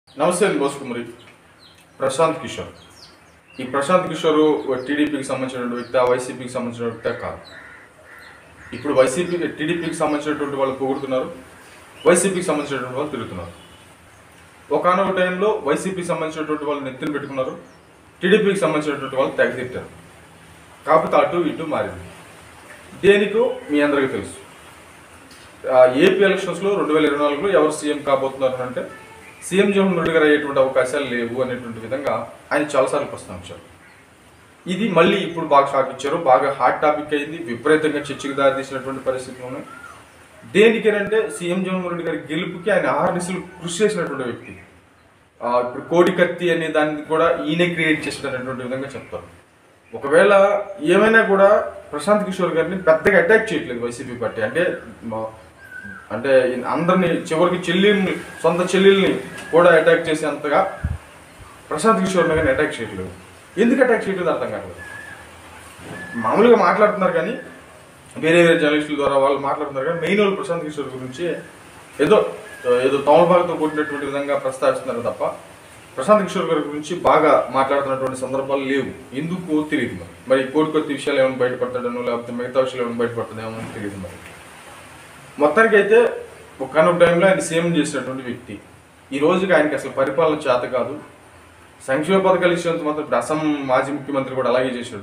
నమస్తే అండి బోస్ కుమారి ప్రశాంత్ కిషోర్ ఈ ప్రశాంత్ కిషోర్ టీడీపీకి సంబంధించిన వ్యక్తి ఆ వైసీపీకి సంబంధించిన వ్యక్తి కాదు ఇప్పుడు వైసీపీ టీడీపీకి సంబంధించినటువంటి వాళ్ళు పొగుడుతున్నారు వైసీపీకి సంబంధించినటువంటి వాళ్ళు తిరుగుతున్నారు ఒకనొక టైంలో వైసీపీకి సంబంధించినటువంటి వాళ్ళు నెత్తిన పెట్టుకున్నారు టీడీపీకి సంబంధించినటువంటి వాళ్ళు తెగతిట్టారు కాకపోతే అటు ఇటు మారింది దేనికో మీ అందరికీ తెలుసు ఆ, ఏపీ ఎలక్షన్స్లో రెండు వేల ఇరవై నాలుగులో ఎవరు సీఎం కాబోతున్నారు అంటే సీఎం జగన్ రెడ్డి గారు అయ్యేటువంటి అవకాశాలు లేవు అనేటువంటి విధంగా ఆయన చాలాసార్లు ప్రస్తావించారు ఇది మళ్ళీ ఇప్పుడు బాగా షాక్ ఇచ్చారు బాగా హాట్ టాపిక్ అయింది విపరీతంగా చర్చకు దారితీసినటువంటి పరిస్థితులు ఉన్నాయి దేనికేనంటే సీఎం జగన్మోహన్ రెడ్డి గారి గెలుపుకి ఆయన ఆర్నిసలు కృషి చేసినటువంటి వ్యక్తి ఆ, ఇప్పుడు కోడి కత్తి అనే దాన్ని కూడా ఈయనే క్రియేట్ చేసినటువంటి విధంగా చెప్తారు ఒకవేళ ఏమైనా కూడా ప్రశాంత్ కిషోర్ గారిని పెద్దగా అటాక్ చేయట్లేదు వైసీపీ పార్టీ అంటే మా- అంటే ఈయన అందరినీ చివరికి చెల్లిని సొంత చెల్లెల్ని కూడా అటాక్ చేసేంతగా ప్రశాంత్ కిషోర్ గారిని అటాక్ చేయట్లేదు ఎందుకు అటాక్ చేయట్లేదు అర్థం కావట్లేదు మామూలుగా మాట్లాడుతున్నారు కానీ వేరే వేరే జర్నలిస్టుల ద్వారా వాళ్ళు మాట్లాడుతున్నారు కానీ మెయిన్ వాళ్ళు ప్రశాంత్ కిషోర్ గురించి ఏదో ఏదో తమలపాలతో కూడినటువంటి విధంగా ప్రస్తావిస్తున్నారు తప్ప ప్రశాంత్ కిషోర్ గారి గురించి బాగా మాట్లాడుతున్నటువంటి సందర్భాలు లేవు ఎందుకు తెలియదు మరి మరి కోడికొత్తి విషయాలు ఏమైనా బయటపడతాడనో లేకపోతే మిగతా విషయాలు ఏమైనా బయటపడతాడేమో తెలియదు మరి మొత్తానికి అయితే ఒకనొక టైంలో ఆయన సీఎం చేసినటువంటి వ్యక్తి ఈ రోజుకి ఆయనకి అసలు పరిపాలన చేత కాదు సంక్షేమ పథకాలు ఇచ్చినంత మాత్రం ఇప్పుడు అస్సాం మాజీ ముఖ్యమంత్రి కూడా అలాగే చేశాడు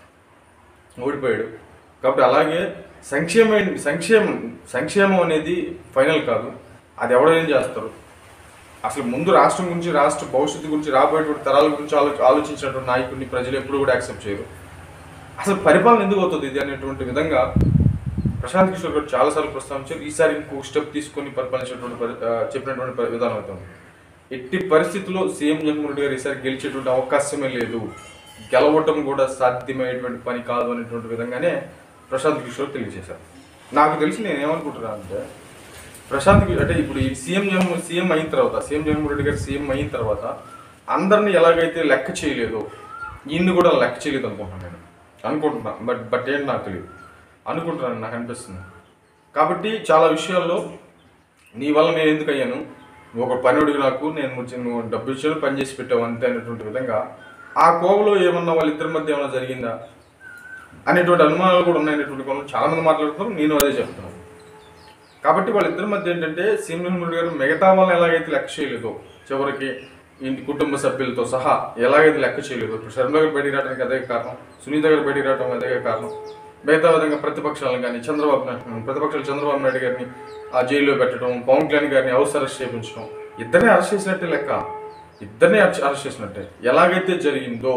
ఓడిపోయాడు కాబట్టి అలాగే సంక్షేమం సంక్షేమం సంక్షేమం అనేది ఫైనల్ కాదు అది ఎవడో ఏం చేస్తారు అసలు ముందు రాష్ట్రం గురించి రాష్ట్ర భవిష్యత్తు గురించి రాబోయేటువంటి తరాల గురించి ఆలో ఆలోచించినటువంటి నాయకుడిని ప్రజలు ఎప్పుడు కూడా యాక్సెప్ట్ చేయరు అసలు పరిపాలన ఎందుకు అవుతుంది ఇది అనేటువంటి విధంగా ప్రశాంత్ కిషోర్ గారు చాలాసార్లు ప్రస్తావించారు ఈసారి ఇంకో స్టెప్ తీసుకొని పరిపాలించేటువంటి పరి- ఆ, చెప్పినటువంటి పరి- విధానం అవుతుంది ఎట్టి పరిస్థితుల్లో సీఎం జగన్మోహన్ రెడ్డి గారు ఈసారి గెలిచేటువంటి అవకాశమే లేదు గెలవటం కూడా సాధ్యమయ్యేటువంటి పని కాదు అనేటువంటి విధంగానే ప్రశాంత్ కిషోర్ తెలియజేశారు నాకు తెలిసి నేను ఏమనుకుంటున్నాను అంటే ప్రశాంత్ కి- అంటే ఇప్పుడు ఈ సీఎం జగన్ సీఎం అయిన తర్వాత సీఎం జగన్మోహన్ రెడ్డి గారు సీఎం అయిన తర్వాత అందరిని ఎలాగైతే లెక్క చేయలేదో ఈయన్ని కూడా లెక్క చేయలేదు అనుకుంటున్నాను నేను అనుకుంటున్నాను బట్ బట్ ఏంటి నాకు తెలియదు అనుకుంటున్నాను నాకు అనిపిస్తుంది కాబట్టి చాలా విషయాల్లో నీ వల్ల నేను ఎందుకు అయ్యాను నువ్వు ఒక పని అడిగి నాకు నేను వచ్చి నువ్వు డబ్బు ఇచ్చాను పని చేసి పెట్టావు అంతే అనేటువంటి విధంగా ఆ కోవలో ఏమన్నా వాళ్ళిద్దరి మధ్య ఏమైనా జరిగిందా అనేటువంటి అనుమానాలు కూడా ఉన్నాయనేటువంటి కోణంలో చాలా మంది మాట్లాడుతున్నారు నేను అదే చెప్తున్నాను కాబట్టి వాళ్ళిద్దరి మధ్య ఏంటంటే సీఎం జగన్మోహన్ గారు మిగతా వాళ్ళని ఎలాగైతే లెక్క చేయలేదో చివరికి ఇంటి కుటుంబ సభ్యులతో సహా ఎలాగైతే లెక్క చేయలేదో ఇప్పుడు శర్మ గారు బయటికి రావడానికి అదే కారణం సునీత గారు బయటికి రావడం అదే కారణం మిగతా విధంగా ప్రతిపక్షాలను కానీ చంద్రబాబు నాయుడు ప్రతిపక్షాలు చంద్రబాబు నాయుడు గారిని ఆ జైల్లో పెట్టడం పవన్ కళ్యాణ్ గారిని హౌస్ అరెస్ట్ చేయించడం ఇద్దరిని అరెస్ట్ చేసినట్టే లెక్క ఇద్దరిని అరెస్ట్ చేసినట్టే ఎలాగైతే జరిగిందో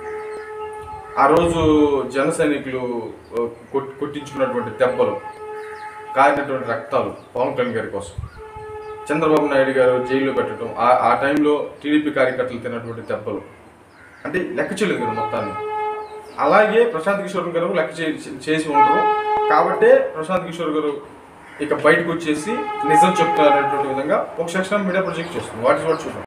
ఆ రోజు జన సైనికులు ఆ, కొట్- కొట్టించుకున్నటువంటి దెబ్బలు కారినటువంటి రక్తాలు పవన్ కళ్యాణ్ గారి కోసం చంద్రబాబు నాయుడు గారు జైల్లో పెట్టడం ఆ ఆ టైంలో టీడీపీ కార్యకర్తలు తిన్నటువంటి దెబ్బలు అంటే లెక్క చేయలేదు కదా మొత్తాన్ని అలాగే ప్రశాంత్ కిషోర్ గారు లెక్క చే- చేసి ఉండరు కాబట్టే ప్రశాంత్ కిషోర్ గారు ఇక బయటకు వచ్చేసి నిజం చెప్తారనేటువంటి విధంగా ఒక సెక్షన్ మీడియా ప్రొజెక్ట్ చేస్తుంది వాటి వాటి చూద్దాం